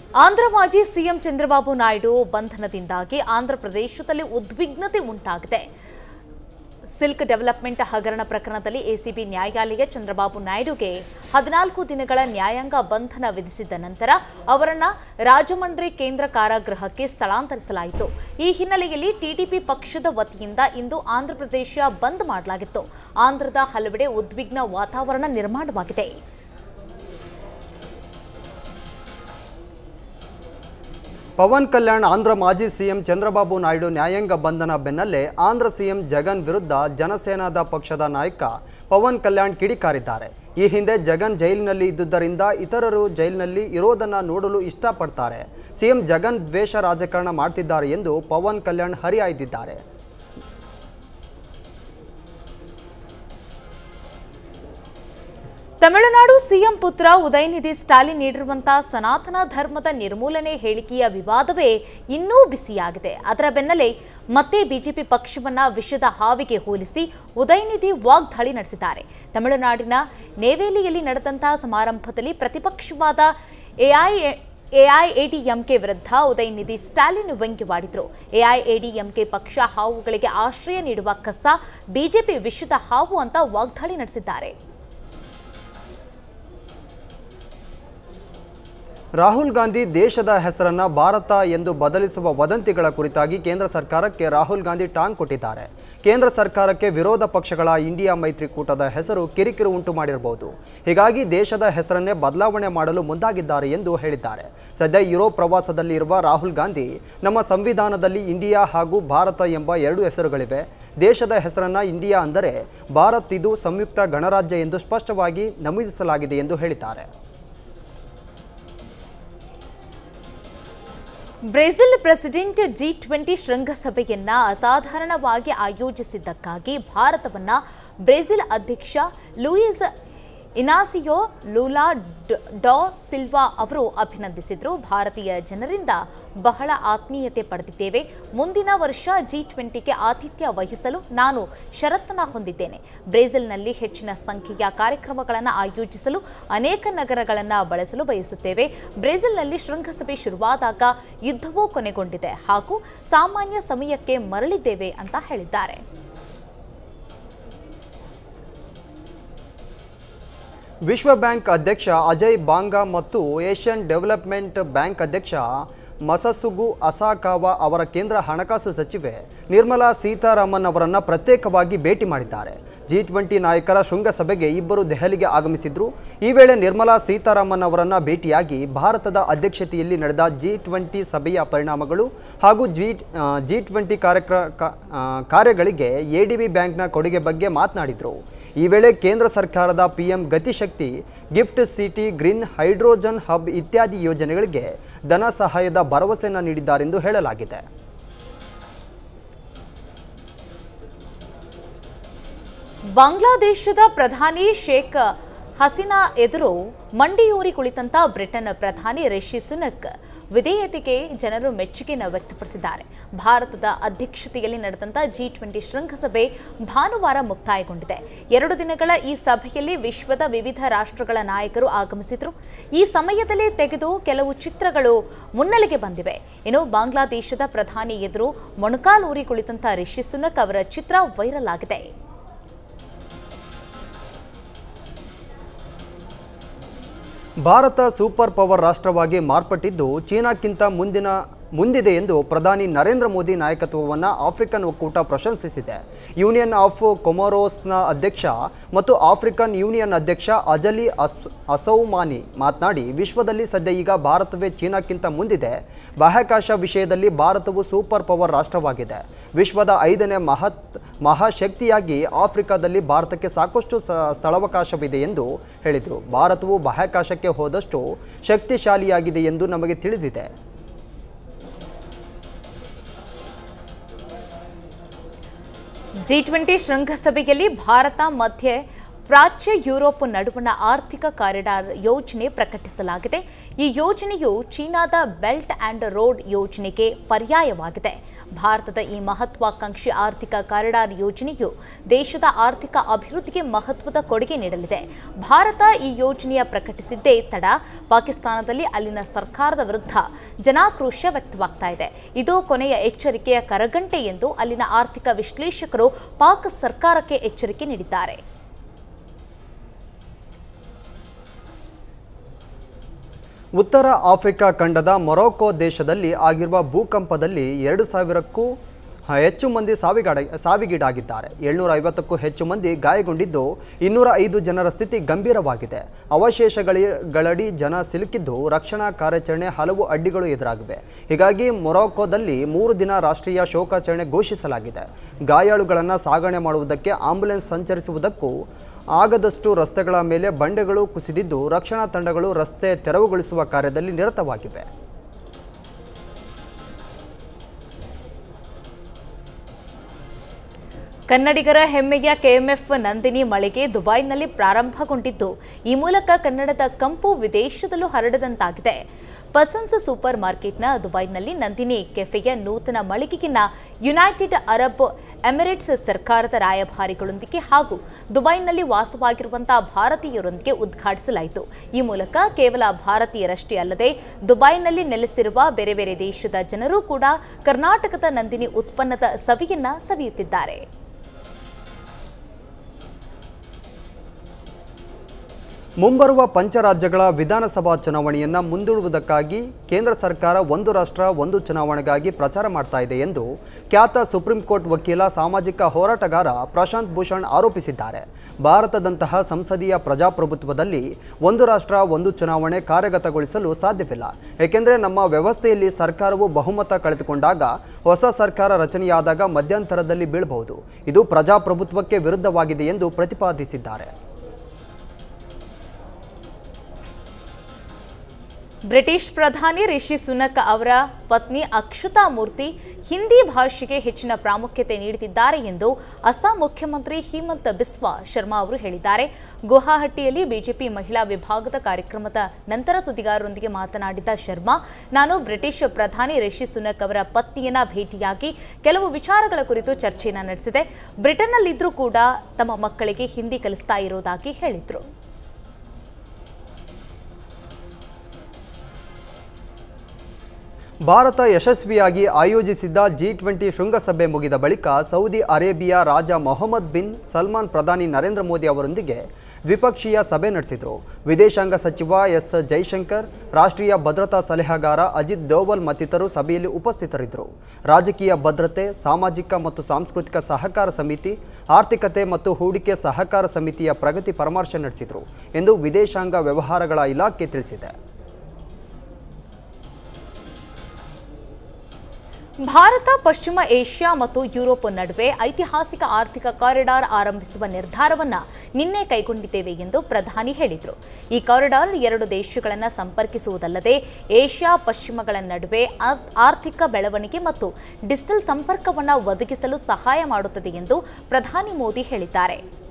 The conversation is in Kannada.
ಆಂಧ್ರ ಮಾಜಿ ಸಿಎಂ ಚಂದ್ರಬಾಬು ನಾಯ್ಡು ಬಂಧನದಿಂದಾಗಿ ಆಂಧ್ರ ಪ್ರದೇಶದಲ್ಲಿ ಉದ್ವಿಗ್ನತೆ ಉಂಟಾಗಿದೆ ಸಿಲ್ಕ್ ಡೆವಲಪ್ಮೆಂಟ್ ಹಗರಣ ಪ್ರಕರಣದಲ್ಲಿ ಎಸಿಬಿ ನ್ಯಾಯಾಲಯ ಚಂದ್ರಬಾಬು ನಾಯ್ಡುಗೆ ಹದಿನಾಲ್ಕು ದಿನಗಳ ನ್ಯಾಯಾಂಗ ಬಂಧನ ವಿಧಿಸಿದ ನಂತರ ಅವರನ್ನ ರಾಜಮಂಡ್ರಿ ಕೇಂದ್ರ ಕಾರಾಗೃಹಕ್ಕೆ ಸ್ಥಳಾಂತರಿಸಲಾಯಿತು ಈ ಹಿನ್ನೆಲೆಯಲ್ಲಿ ಟಿಡಿಪಿ ಪಕ್ಷದ ವತಿಯಿಂದ ಇಂದು ಆಂಧ್ರಪ್ರದೇಶ ಬಂದ್ ಮಾಡಲಾಗಿತ್ತು ಆಂಧ್ರದ ಹಲವೆಡೆ ಉದ್ವಿಗ್ನ ವಾತಾವರಣ ನಿರ್ಮಾಣವಾಗಿದೆ ಪವನ್ ಕಲ್ಯಾಣ್ ಆಂಧ್ರ ಮಾಜಿ ಸಿಎಂ ಚಂದ್ರಬಾಬು ನಾಯ್ಡು ನ್ಯಾಯಾಂಗ ಬಂಧನ ಬೆನ್ನಲ್ಲೇ ಆಂಧ್ರ ಸಿಎಂ ಜಗನ್ ವಿರುದ್ಧ ಜನಸೇನಾದ ಪಕ್ಷದ ನಾಯಕ ಪವನ್ ಕಲ್ಯಾಣ್ ಕಿಡಿಕಾರಿದ್ದಾರೆ ಈ ಹಿಂದೆ ಜಗನ್ ಜೈಲಿನಲ್ಲಿ ಇದ್ದುದರಿಂದ ಇತರರು ಜೈಲಿನಲ್ಲಿ ಇರೋದನ್ನ ನೋಡಲು ಇಷ್ಟಪಡ್ತಾರೆ ಸಿಎಂ ಜಗನ್ ದ್ವೇಷ ರಾಜಕಾರಣ ಮಾಡ್ತಿದ್ದಾರೆ ಎಂದು ಪವನ್ ಕಲ್ಯಾಣ್ ಹರಿಹಾಯ್ದಿದ್ದಾರೆ ತಮಿಳುನಾಡು ಸಿಎಂ ಪುತ್ರ ಉದಯನಿಧಿ ಸ್ಟಾಲಿನ್ ನೀಡಿರುವಂತಹ ಸನಾತನ ಧರ್ಮದ ನಿರ್ಮೂಲನೆ ಹೇಳಿಕೆಯ ವಿವಾದವೇ ಇನ್ನೂ ಬಿಸಿಯಾಗಿದೆ ಅದರ ಬೆನ್ನಲ್ಲೇ ಮತ್ತೆ ಬಿಜೆಪಿ ಪಕ್ಷವನ್ನ ವಿಷದ ಹಾವಿಗೆ ಹೋಲಿಸಿ ಉದಯನಿಧಿ ವಾಗ್ದಾಳಿ ನಡೆಸಿದ್ದಾರೆ ತಮಿಳುನಾಡಿನ ನೇವೇಲಿಯಲ್ಲಿ ನಡೆದಂತಹ ಸಮಾರಂಭದಲ್ಲಿ ಪ್ರತಿಪಕ್ಷವಾದ ಎಐ ಎಐಎಡಿಎಂಕೆ ವಿರುದ್ಧ ಉದಯನಿಧಿ ಸ್ಟಾಲಿನ್ ವ್ಯಂಗ್ಯವಾಡಿದ್ರು ಎಐಎಡಿಎಂಕೆ ಪಕ್ಷ ಹಾವುಗಳಿಗೆ ಆಶ್ರಯ ನೀಡುವ ಕಸ ಬಿಜೆಪಿ ವಿಷದ ಹಾವು ಅಂತ ವಾಗ್ದಾಳಿ ನಡೆಸಿದ್ದಾರೆ ರಾಹುಲ್ ಗಾಂಧಿ ದೇಶದ ಹೆಸರನ್ನ ಭಾರತ ಎಂದು ಬದಲಿಸುವ ವದಂತಿಗಳ ಕುರಿತಾಗಿ ಕೇಂದ್ರ ಸರ್ಕಾರಕ್ಕೆ ರಾಹುಲ್ ಗಾಂಧಿ ಟಾಂಗ್ ಕೊಟ್ಟಿದ್ದಾರೆ ಕೇಂದ್ರ ಸರ್ಕಾರಕ್ಕೆ ವಿರೋಧ ಪಕ್ಷಗಳ ಇಂಡಿಯಾ ಮೈತ್ರಿಕೂಟದ ಹೆಸರು ಕಿರಿಕಿರಿ ಉಂಟು ಮಾಡಿರಬಹುದು ಹೀಗಾಗಿ ದೇಶದ ಹೆಸರನ್ನೇ ಬದಲಾವಣೆ ಮಾಡಲು ಮುಂದಾಗಿದ್ದಾರೆ ಎಂದು ಹೇಳಿದ್ದಾರೆ ಸದ್ಯ ಯುರೋಪ್ ಪ್ರವಾಸದಲ್ಲಿ ಇರುವ ರಾಹುಲ್ ಗಾಂಧಿ ನಮ್ಮ ಸಂವಿಧಾನದಲ್ಲಿ ಇಂಡಿಯಾ ಹಾಗೂ ಭಾರತ ಎಂಬ ಎರಡು ಹೆಸರುಗಳಿವೆ ದೇಶದ ಹೆಸರನ್ನ ಇಂಡಿಯಾ ಅಂದರೆ ಭಾರತ್ ಇದು ಸಂಯುಕ್ತ ಗಣರಾಜ್ಯ ಎಂದು ಸ್ಪಷ್ಟವಾಗಿ ನಮೂದಿಸಲಾಗಿದೆ ಎಂದು ಹೇಳಿದ್ದಾರೆ ಬ್ರೆಜಿಲ್ ಪ್ರೆಸಿಡೆಂಟ್ ಜಿ ಟ್ವೆಂಟಿ ಶೃಂಗಸಭೆಯನ್ನ ಅಸಾಧಾರಣವಾಗಿ ಆಯೋಜಿಸಿದ್ದಕ್ಕಾಗಿ ಭಾರತವನ್ನ ಬ್ರೆಜಿಲ್ ಅಧ್ಯಕ್ಷ ಲೂಯಿಸ್ ಇನಾಸಿಯೋ ಲೂಲಾ ಡ- ಡಾ ಸಿಲ್ವಾ ಅವರು ಅಭಿನಂದಿಸಿದ್ರು ಭಾರತೀಯ ಜನರಿಂದ ಬಹಳ ಆತ್ಮೀಯತೆ ಪಡೆದಿದ್ದೇವೆ ಮುಂದಿನ ವರ್ಷ ಜಿ ಟ್ವೆಂಟಿಗೆ ಆತಿಥ್ಯ ವಹಿಸಲು ನಾನು ಷರತ್ತನ್ನ ಹೊಂದಿದ್ದೇನೆ ಬ್ರೆಜಿಲ್ನಲ್ಲಿ ಹೆಚ್ಚಿನ ಸಂಖ್ಯೆಯ ಕಾರ್ಯಕ್ರಮಗಳನ್ನು ಆಯೋಜಿಸಲು ಅನೇಕ ನಗರಗಳನ್ನು ಬಳಸಲು ಬಯಸುತ್ತೇವೆ ಬ್ರೆಜಿಲ್ನಲ್ಲಿ ಶೃಂಗಸಭೆ ಶುರುವಾದಾಗ ಯುದ್ಧವೂ ಕೊನೆಗೊಂಡಿದೆ ಹಾಗೂ ಸಾಮಾನ್ಯ ಸಮಯಕ್ಕೆ ಮರಳಿದ್ದೇವೆ ಅಂತ ಹೇಳಿದ್ದಾರೆ ವಿಶ್ವ ಬ್ಯಾಂಕ್ ಅಧ್ಯಕ್ಷ ಅಜಯ್ ಬಾಂಗಾ ಮತ್ತು ಏಷ್ಯನ್ ಡೆವಲಪ್ಮೆಂಟ್ ಬ್ಯಾಂಕ್ ಅಧ್ಯಕ್ಷ ಮಸಸುಗು ಅಸಾಕಾವಾ ಅವರ ಕೇಂದ್ರ ಹಣಕಾಸು ಸಚಿವೆ ನಿರ್ಮಲಾ ಸೀತಾರಾಮನ್ ಅವರನ್ನು ಪ್ರತ್ಯೇಕವಾಗಿ ಭೇಟಿ ಮಾಡಿದ್ದಾರೆ ಜಿ ಟ್ವೆಂಟಿ ನಾಯಕರ ಶೃಂಗಸಭೆಗೆ ಇಬ್ಬರು ದೆಹಲಿಗೆ ಆಗಮಿಸಿದ್ರು ಈ ವೇಳೆ ನಿರ್ಮಲಾ ಸೀತಾರಾಮನ್ ಅವರನ್ನು ಭೇಟಿಯಾಗಿ ಭಾರತದ ಅಧ್ಯಕ್ಷತೆಯಲ್ಲಿ ನಡೆದ ಜಿ ಟ್ವೆಂಟಿ ಸಭೆಯ ಪರಿಣಾಮಗಳು ಹಾಗೂ ಜಿ ಜಿ ಟ್ವೆಂಟಿ ಕಾರ್ಯಕ್ರ ಕಾ- ಆ, ಕಾರ್ಯಗಳಿಗೆ ಎಡಿಬಿ ಬ್ಯಾಂಕ್ನ ಕೊಡುಗೆ ಬಗ್ಗೆ ಮಾತನಾಡಿದರು ಈ ವೇಳೆ ಕೇಂದ್ರ ಸರ್ಕಾರದ PM Gati Shakti gift city green hydrogen hub ಇತ್ಯಾದಿ ಯೋಜನೆಗಳಿಗೆ ಧನ ಸಹಾಯದ ಭರವಸೆಯನ್ನು ನೀಡಿದ್ದಾರೆಂದು ಹೇಳಲಾಗಿದೆ ಬಾಂಗ್ಲಾದೇಶದ ಪ್ರಧಾನಿ ಶೇಖ್ ಹಸೀನಾ ಎದುರು ಮಂಡಿಯೂರಿ ಕುಳಿತಂತ ಬ್ರಿಟನ್ ಪ್ರಧಾನಿ ರಿಷಿ ಸುನಕ್ ವಿಧೇಯತೆಗೆ ಜನರು ಮೆಚ್ಚುಗೆಯನ್ನು ವ್ಯಕ್ತಪಡಿಸಿದ್ದಾರೆ ಭಾರತದ ಅಧ್ಯಕ್ಷತೆಯಲ್ಲಿ ನಡೆದಂತ ಜಿ ಟ್ವೆಂಟಿ ಶೃಂಗಸಭೆ ಭಾನುವಾರ ಮುಕ್ತಾಯಗೊಂಡಿದೆ ಎರಡು ದಿನಗಳ ಈ ಸಭೆಯಲ್ಲಿ ವಿಶ್ವದ ವಿವಿಧ ರಾಷ್ಟ್ರಗಳ ನಾಯಕರು ಆಗಮಿಸಿದ್ರು ಈ ಸಮಯದಲ್ಲಿ ತೆಗೆದು ಕೆಲವು ಚಿತ್ರಗಳು ಮುನ್ನೆಲೆಗೆ ಬಂದಿವೆ ಇನ್ನು ಬಾಂಗ್ಲಾದೇಶದ ಪ್ರಧಾನಿ ಎದುರು ಮೊಣಕಾಲೂರಿ ಕುಳಿತಂತ ರಿಷಿ ಸುನಕ್ ಅವರ ಚಿತ್ರ ವೈರಲ್ ಆಗಿದೆ ಭಾರತ ಸೂಪರ್ ಪವರ್ ರಾಷ್ಟ್ರವಾಗಿ ಮಾರ್ಪಟ್ಟಿದ್ದು ಚೀನಾಕ್ಕಿಂತ ಮುಂದಿನ ಮುಂದಿದೆ ಎಂದು ಪ್ರಧಾನಿ ನರೇಂದ್ರ ಮೋದಿ ನಾಯಕತ್ವವನ್ನು ಆಫ್ರಿಕನ್ ಒಕ್ಕೂಟ ಪ್ರಶಂಸಿಸಿದೆ ಯೂನಿಯನ್ ಆಫ್ ಕೊಮೊರೋಸ್ನ ಅಧ್ಯಕ್ಷ ಮತ್ತು ಆಫ್ರಿಕನ್ ಯೂನಿಯನ್ ಅಧ್ಯಕ್ಷ ಅಜಲಿ ಅಸ್ ಅಸೌಮಾನಿ ಮಾತನಾಡಿ ವಿಶ್ವದಲ್ಲಿ ಸದ್ಯ ಈಗ ಭಾರತವೇ ಚೀನಾಕ್ಕಿಂತ ಮುಂದಿದೆ ಬಾಹ್ಯಾಕಾಶ ವಿಷಯದಲ್ಲಿ ಭಾರತವು ಸೂಪರ್ ಪವರ್ ರಾಷ್ಟ್ರವಾಗಿದೆ ವಿಶ್ವದ ಐದನೇ ಮಹತ್ ಮಹಾಶಕ್ತಿಯಾಗಿ ಆಫ್ರಿಕಾದಲ್ಲಿ ಭಾರತಕ್ಕೆ ಸಾಕಷ್ಟು ಸ- ಸ್ಥಳಾವಕಾಶವಿದೆ ಎಂದು ಹೇಳಿದರು ಭಾರತವು ಬಾಹ್ಯಾಕಾಶಕ್ಕೆ ಹೋದಷ್ಟು ಶಕ್ತಿಶಾಲಿಯಾಗಿದೆ ಎಂದು ನಮಗೆ ತಿಳಿದಿದೆ ಜಿ ಟ್ವೆಂಟಿ ಶೃಂಗಸಭೆಯಲ್ಲಿ ಭಾರತ ಮಧ್ಯೆ ಪ್ರಾಚ್ಯ ಯುರೋಪ್ ನಡುವಣ ಆರ್ಥಿಕ ಕಾರಿಡಾರ್ ಯೋಜನೆ ಪ್ರಕಟಿಸಲಾಗಿದೆ ಈ ಯೋಜನೆಯು ಚೀನಾದ ಬೆಲ್ಟ್ ಆ್ಯಂಡ್ ರೋಡ್ ಯೋಜನೆಗೆ ಪರ್ಯಾಯವಾಗಿದೆ ಭಾರತದ ಈ ಮಹತ್ವಾಕಾಂಕ್ಷಿ ಆರ್ಥಿಕ ಕಾರಿಡಾರ್ ಯೋಜನೆಯು ದೇಶದ ಆರ್ಥಿಕ ಅಭಿವೃದ್ಧಿಗೆ ಮಹತ್ವದ ಕೊಡುಗೆ ನೀಡಲಿದೆ ಭಾರತ ಈ ಯೋಜನೆಯ ಪ್ರಕಟಿಸಿದ್ದೇ ತಡ ಪಾಕಿಸ್ತಾನದಲ್ಲಿ ಅಲ್ಲಿನ ಸರ್ಕಾರದ ವಿರುದ್ಧ ಜನಾಕ್ರೋಶ ವ್ಯಕ್ತವಾಗ್ತಾ ಇದೆ ಇದು ಕೊನೆಯ ಎಚ್ಚರಿಕೆಯ ಕರಗಂಟೆ ಎಂದು ಅಲ್ಲಿನ ಆರ್ಥಿಕ ವಿಶ್ಲೇಷಕರು ಪಾಕ್ ಸರ್ಕಾರಕ್ಕೆ ಎಚ್ಚರಿಕೆ ನೀಡಿದ್ದಾರೆ ಉತ್ತರ ಆಫ್ರಿಕಾ ಖಂಡದ ಮೊರೊಕೊ ದೇಶದಲ್ಲಿ ಆಗಿರುವ ಭೂಕಂಪದಲ್ಲಿ ಎರಡು ಸಾವಿರಕ್ಕೂ ಹೆಚ್ಚು ಮಂದಿ ಸಾವಿಗಾಡ ಸಾವಿಗೀಡಾಗಿದ್ದಾರೆ ಏಳ್ನೂರ ಐವತ್ತಕ್ಕೂ ಹೆಚ್ಚು ಮಂದಿ ಗಾಯಗೊಂಡಿದ್ದು ಇನ್ನೂರ ಐದು ಜನರ ಸ್ಥಿತಿ ಗಂಭೀರವಾಗಿದೆ ಅವಶೇಷಗಳಿ ಗಳಡಿ ಜನ ಸಿಲುಕಿದ್ದು ರಕ್ಷಣಾ ಕಾರ್ಯಾಚರಣೆ ಹಲವು ಅಡ್ಡಿಗಳು ಎದುರಾಗಿವೆ ಹೀಗಾಗಿ ಮೊರೊಕೊದಲ್ಲಿ ಮೂರು ದಿನ ರಾಷ್ಟ್ರೀಯ ಶೋಕಾಚರಣೆ ಘೋಷಿಸಲಾಗಿದೆ ಗಾಯಾಳುಗಳನ್ನು ಸಾಗಣೆ ಮಾಡುವುದಕ್ಕೆ ಆಂಬ್ಯುಲೆನ್ಸ್ ಸಂಚರಿಸುವುದಕ್ಕೂ ಆಗದಷ್ಟು ರಸ್ತೆಗಳ ಮೇಲೆ ಬಂಡೆಗಳು ಕುಸಿದಿದ್ದು ರಕ್ಷಣಾ ತಂಡಗಳು ರಸ್ತೆ ತೆರವುಗೊಳಿಸುವ ಕಾರ್ಯದಲ್ಲಿ ನಿರತವಾಗಿವೆ ಕನ್ನಡಿಗರ ಹೆಮ್ಮೆಯ ಕೆಎಂಎಫ್ ನಂದಿನಿ ಮಳಿಗೆ ದುಬೈನಲ್ಲಿ ಪ್ರಾರಂಭಗೊಂಡಿದ್ದು ಈ ಮೂಲಕ ಕನ್ನಡದ ಕಂಪು ವಿದೇಶದಲ್ಲೂ ಹರಡದಂತಾಗಿದೆ ಪಸನ್ಸ್ ಸೂಪರ್ ಮಾರ್ಕೆಟ್ನ ದುಬೈನಲ್ಲಿ ನಂದಿನಿ ಕೆಫೆಯ ನೂತನ ಮಳಿಗೆಗಿನ್ನ ಯುನೈಟೆಡ್ ಅರಬ್ ಎಮಿರೇಟ್ಸ್ ಸರ್ಕಾರದ ರಾಯಭಾರಿಗಳೊಂದಿಗೆ ಹಾಗೂ ದುಬೈನಲ್ಲಿ ವಾಸವಾಗಿರುವಂತಹ ಭಾರತೀಯರೊಂದಿಗೆ ಉದ್ಘಾಟಿಸಲಾಯಿತು ಈ ಮೂಲಕ ಕೇವಲ ಭಾರತೀಯರಷ್ಟೇ ಅಲ್ಲದೆ ದುಬೈನಲ್ಲಿ ನೆಲೆಸಿರುವ ಬೇರೆ ಬೇರೆ ದೇಶದ ಜನರೂ ಕೂಡ ಕರ್ನಾಟಕದ ನಂದಿನಿ ಉತ್ಪನ್ನದ ಸವಿಯನ್ನ ಸವಿಯುತ್ತಿದ್ದಾರೆ ಮುಂಬರುವ ಪಂಚರಾಜ್ಯಗಳ ವಿಧಾನಸಭಾ ಚುನಾವಣೆಯನ್ನು ಮುಂದೂಡುವುದಕ್ಕಾಗಿ ಕೇಂದ್ರ ಸರ್ಕಾರ ಒಂದು ರಾಷ್ಟ್ರ ಒಂದು ಚುನಾವಣೆಗಾಗಿ ಪ್ರಚಾರ ಮಾಡ್ತಾ ಇದೆ ಎಂದು ಖ್ಯಾತ ಸುಪ್ರೀಂ ಕೋರ್ಟ್ ವಕೀಲ ಸಾಮಾಜಿಕ ಹೋರಾಟಗಾರ ಪ್ರಶಾಂತ್ ಭೂಷಣ್ ಆರೋಪಿಸಿದ್ದಾರೆ ಭಾರತದಂತಹ ಸಂಸದೀಯ ಪ್ರಜಾಪ್ರಭುತ್ವದಲ್ಲಿ ಒಂದು ರಾಷ್ಟ್ರ ಒಂದು ಚುನಾವಣೆ ಕಾರ್ಯಗತಗೊಳಿಸಲು ಸಾಧ್ಯವಿಲ್ಲ ಏಕೆಂದರೆ ನಮ್ಮ ವ್ಯವಸ್ಥೆಯಲ್ಲಿ ಸರ್ಕಾರವು ಬಹುಮತ ಕಳೆದುಕೊಂಡಾಗ ಹೊಸ ಸರ್ಕಾರ ರಚನೆಯಾದಾಗ ಮಧ್ಯಂತರದಲ್ಲಿ ಬೀಳಬಹುದು ಇದು ಪ್ರಜಾಪ್ರಭುತ್ವಕ್ಕೆ ವಿರುದ್ಧವಾಗಿದೆ ಎಂದು ಪ್ರತಿಪಾದಿಸಿದ್ದಾರೆ ಬ್ರಿಟಿಷ್ ಪ್ರಧಾನಿ ರಿಷಿ ಸುನಕ್ ಅವರ ಪತ್ನಿ ಅಕ್ಷತಾ ಮೂರ್ತಿ ಹಿಂದಿ ಭಾಷೆಗೆ ಹೆಚ್ಚಿನ ಪ್ರಾಮುಖ್ಯತೆ ನೀಡುತ್ತಿದ್ದಾರೆ ಎಂದು ಅಸ್ಸಾಂ ಮುಖ್ಯಮಂತ್ರಿ ಹಿಮಂತ್ ಬಿಸ್ವಾ ಶರ್ಮಾ ಅವರು ಹೇಳಿದ್ದಾರೆ ಗುವಾಹಟಿಯಲ್ಲಿ ಬಿಜೆಪಿ ಮಹಿಳಾ ವಿಭಾಗದ ಕಾರ್ಯಕ್ರಮದ ನಂತರ ಸುದ್ದಿಗಾರರೊಂದಿಗೆ ಮಾತನಾಡಿದ ಶರ್ಮಾ ನಾನು ಬ್ರಿಟಿಷ್ ಪ್ರಧಾನಿ ರಿಷಿ ಸುನಕ್ ಅವರ ಪತ್ನಿಯನ್ನ ಭೇಟಿಯಾಗಿ ಕೆಲವು ವಿಚಾರಗಳ ಕುರಿತು ಚರ್ಚೆಯನ್ನ ನಡೆಸಿದೆ ಬ್ರಿಟನ್ನಲ್ಲಿದ್ದರೂ ಕೂಡ ತಮ್ಮ ಮಕ್ಕಳಿಗೆ ಹಿಂದಿ ಕಲಿಸ್ತಾ ಇರೋದಾಗಿ ಹೇಳಿದ್ರು ಭಾರತ ಯಶಸ್ವಿಯಾಗಿ ಆಯೋಜಿಸಿದ್ದ ಜಿ ಟ್ವೆಂಟಿ ಶೃಂಗಸಭೆ ಮುಗಿದ ಬಳಿಕ ಸೌದಿ ಅರೇಬಿಯಾ ರಾಜ ಮೊಹಮ್ಮದ್ ಬಿನ್ ಸಲ್ಮಾನ್ ಪ್ರಧಾನಿ ನರೇಂದ್ರ ಮೋದಿ ಅವರೊಂದಿಗೆ ದ್ವಿಪಕ್ಷೀಯ ಸಭೆ ನಡೆಸಿದರು ವಿದೇಶಾಂಗ ಸಚಿವ ಎಸ್ ಜೈಶಂಕರ್ ರಾಷ್ಟ್ರೀಯ ಭದ್ರತಾ ಸಲಹೆಗಾರ ಅಜಿತ್ ದೋವಲ್ ಮತ್ತಿತರರು ಸಭೆಯಲ್ಲಿ ಉಪಸ್ಥಿತರಿದ್ದರು ರಾಜಕೀಯ ಭದ್ರತೆ ಸಾಮಾಜಿಕ ಮತ್ತು ಸಾಂಸ್ಕೃತಿಕ ಸಹಕಾರ ಸಮಿತಿ ಆರ್ಥಿಕತೆ ಮತ್ತು ಹೂಡಿಕೆ ಸಹಕಾರ ಸಮಿತಿಯ ಪ್ರಗತಿ ಪರಾಮರ್ಶೆ ನಡೆಸಿದರು ಎಂದು ವಿದೇಶಾಂಗ ವ್ಯವಹಾರಗಳ ಇಲಾಖೆ ತಿಳಿಸಿದೆ ಭಾರತ ಪಶ್ಚಿಮ ಏಷ್ಯಾ ಮತ್ತು ಯುರೋಪ್ ನಡುವೆ ಐತಿಹಾಸಿಕ ಆರ್ಥಿಕ ಕಾರಿಡಾರ್ ಆರಂಭಿಸುವ ನಿರ್ಧಾರವನ್ನ ನಿನ್ನೆ ಕೈಗೊಂಡಿದ್ದೇವೆ ಎಂದು ಪ್ರಧಾನಿ ಹೇಳಿದರು ಈ ಕಾರಿಡಾರ್ ಎರಡು ದೇಶಗಳನ್ನು ಸಂಪರ್ಕಿಸುವುದಲ್ಲದೆ ಏಷ್ಯಾ ಪಶ್ಚಿಮಗಳ ನಡುವೆ ಆ- ಆರ್ಥಿಕ ಬೆಳವಣಿಗೆ ಮತ್ತು ಡಿಜಿಟಲ್ ಸಂಪರ್ಕವನ್ನು ಒದಗಿಸಲು ಸಹಾಯ ಮಾಡುತ್ತದೆ ಎಂದು ಪ್ರಧಾನಿ ಮೋದಿ ಹೇಳಿದ್ದಾರೆ